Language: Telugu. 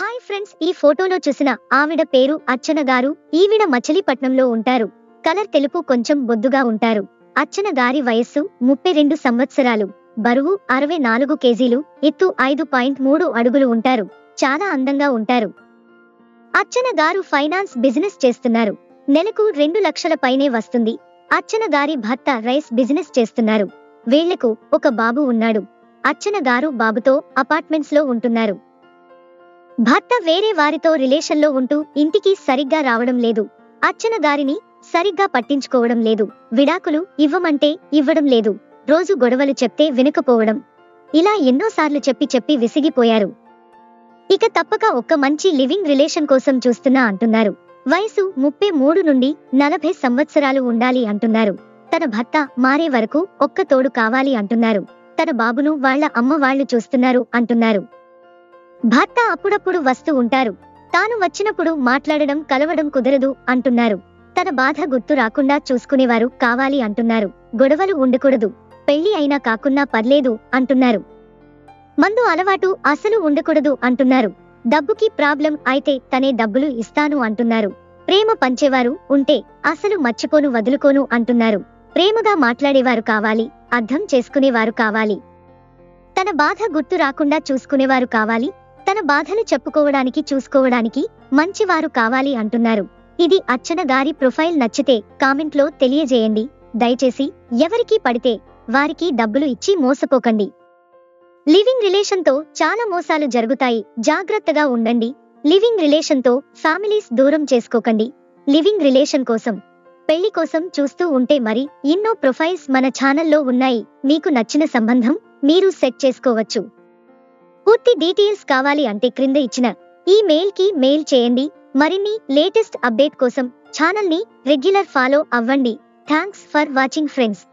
హాయ్ ఫ్రెండ్స్ ఈ ఫోటోలో చూసిన ఆవిడ పేరు అర్చన గారు ఈవిడ మచిలీపట్నంలో ఉంటారు కలర్ తెలుపు కొంచెం బొద్దుగా ఉంటారు అర్చన గారి వయస్సు ముప్పై రెండు సంవత్సరాలు బరువు అరవై నాలుగు కేజీలు ఎత్తు ఐదు పాయింట్ మూడు అడుగులు ఉంటారు చాలా అందంగా ఉంటారు అర్చన గారు ఫైనాన్స్ బిజినెస్ చేస్తున్నారు నెలకు రెండు లక్షల పైనే వస్తుంది అర్చన గారి భర్త రైస్ బిజినెస్ చేస్తున్నారు వీళ్లకు ఒక బాబు ఉన్నాడు అర్చన గారు బాబుతో అపార్ట్మెంట్స్ లో ఉంటున్నారు భర్త వేరే వారితో రిలేషన్లో ఉంటూ ఇంటికి సరిగ్గా రావడం లేదు అర్చన గారిని సరిగ్గా పట్టించుకోవడం లేదు విడాకులు ఇవ్వమంటే ఇవ్వడం లేదు రోజు గొడవలు చెప్తే వినకపోవడం ఇలా ఎన్నోసార్లు చెప్పి చెప్పి విసిగిపోయారు ఇక తప్పక ఒక్క మంచి లివింగ్ రిలేషన్ కోసం చూస్తున్నా అంటున్నారు వయసు ముప్పై మూడు నుండి నలభై సంవత్సరాలు ఉండాలి అంటున్నారు తన భర్త మారే వరకు ఒక్క తోడు కావాలి అంటున్నారు తన బాబును వాళ్ళ అమ్మ వాళ్ళు చూస్తున్నారు అంటున్నారు భర్త అప్పుడప్పుడు వస్తూ ఉంటారు తాను వచ్చినప్పుడు మాట్లాడడం కలవడం కుదరదు అంటున్నారు తన బాధ గుర్తు రాకుండా చూసుకునేవారు కావాలి అంటున్నారు గొడవలు ఉండకూడదు పెళ్లి అయినా కాకున్నా పర్లేదు అంటున్నారు మందు అలవాటు అసలు ఉండకూడదు అంటున్నారు డబ్బుకి ప్రాబ్లం అయితే తనే డబ్బులు ఇస్తాను అంటున్నారు ప్రేమ పంచేవారు ఉంటే అసలు మర్చిపోను వదులుకోను అంటున్నారు ప్రేమగా మాట్లాడేవారు కావాలి అర్థం చేసుకునేవారు కావాలి తన బాధ గుర్తు రాకుండా చూసుకునేవారు కావాలి తన బాధలు చెప్పుకోవడానికి చూసుకోవడానికి మంచివారు కావాలి అంటున్నారు ఇది అర్చన గారి ప్రొఫైల్ నచ్చితే కామెంట్ లో తెలియజేయండి దయచేసి ఎవరికి పడితే వారికి డబ్బులు ఇచ్చి మోసపోకండి లివింగ్ రిలేషన్ తో చాలా మోసాలు జరుగుతాయి జాగ్రత్తగా ఉండండి లివింగ్ రిలేషన్ తో ఫ్యామిలీస్ దూరం చేసుకోకండి లివింగ్ రిలేషన్ కోసం పెళ్లి కోసం చూస్తూ ఉంటే మరి ఎన్నో ప్రొఫైల్స్ మన ఛానల్లో ఉన్నాయి మీకు నచ్చిన సంబంధం మీరు సెట్ చేసుకోవచ్చు పూర్తి డీటెయిల్స్ కావాలి అంటే క్రింద ఇచ్చిన ఈ మెయిల్ కి మెయిల్ చేయండి మరిన్ని లేటెస్ట్ అప్డేట్ కోసం ఛానల్ ని రెగ్యులర్ ఫాలో అవ్వండి థ్యాంక్స్ ఫర్ వాచింగ్ ఫ్రెండ్స్